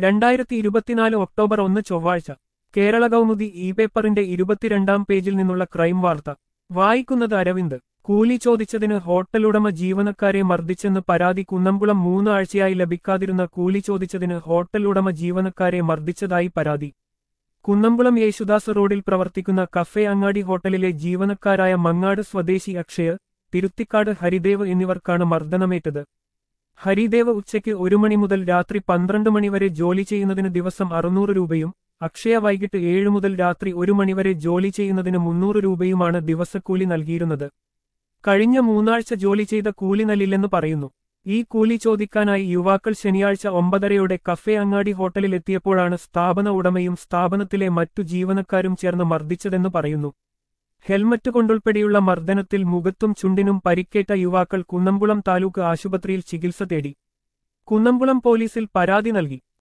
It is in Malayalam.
രണ്ടായിരത്തി ഇരുപത്തിനാല് ഒക്ടോബർ ഒന്ന് ചൊവ്വാഴ്ച കേരള കൗമുദി ഇ പേപ്പറിന്റെ ഇരുപത്തിരണ്ടാം പേജിൽ നിന്നുള്ള ക്രൈം വാർത്ത വായിക്കുന്നത് അരവിന്ദ് കൂലി ചോദിച്ചതിന് ഹോട്ടലുടമ ജീവനക്കാരെ മർദ്ദിച്ചെന്ന് പരാതി കുന്നംകുളം മൂന്ന് ആഴ്ചയായി ലഭിക്കാതിരുന്ന കൂലി ചോദിച്ചതിന് ഹോട്ടൽ ഉടമ ജീവനക്കാരെ മർദ്ദിച്ചതായി പരാതി കുന്നംകുളം യേശുദാസ് റോഡിൽ പ്രവർത്തിക്കുന്ന കഫേ അങ്ങാടി ഹോട്ടലിലെ ജീവനക്കാരായ മങ്ങാട് സ്വദേശി അക്ഷയ് തിരുത്തിക്കാട് ഹരിദേവ് എന്നിവർക്കാണ് മർദ്ദനമേറ്റത് ഹരിദേവ് ഉച്ചയ്ക്ക് ഒരു മണി മുതൽ രാത്രി പന്ത്രണ്ട് മണിവരെ ജോലി ചെയ്യുന്നതിന് ദിവസം അറുന്നൂറ് രൂപയും അക്ഷയ വൈകിട്ട് ഏഴ് മുതൽ രാത്രി ഒരു മണിവരെ ജോലി ചെയ്യുന്നതിന് മുന്നൂറ് രൂപയുമാണ് ദിവസക്കൂലി നൽകിയിരുന്നത് കഴിഞ്ഞ മൂന്നാഴ്ച ജോലി ചെയ്ത കൂലി നൽകില്ലെന്ന് പറയുന്നു ഈ കൂലി ചോദിക്കാനായി യുവാക്കൾ ശനിയാഴ്ച ഒമ്പതരയോടെ കഫേ അങ്ങാടി ഹോട്ടലിൽ എത്തിയപ്പോഴാണ് സ്ഥാപന ഉടമയും സ്ഥാപനത്തിലെ മറ്റു ജീവനക്കാരും ചേർന്ന് മർദ്ദിച്ചതെന്ന് പറയുന്നു ഹെൽമറ്റ് കൊണ്ടുൾപ്പെടെയുള്ള മർദ്ദനത്തിൽ മുഖത്തും ചുണ്ടിനും പരിക്കേറ്റ യുവാക്കൾ കുന്നംകുളം താലൂക്ക് ആശുപത്രിയിൽ ചികിത്സ തേടി കുന്നംകുളം പോലീസിൽ പരാതി നൽകി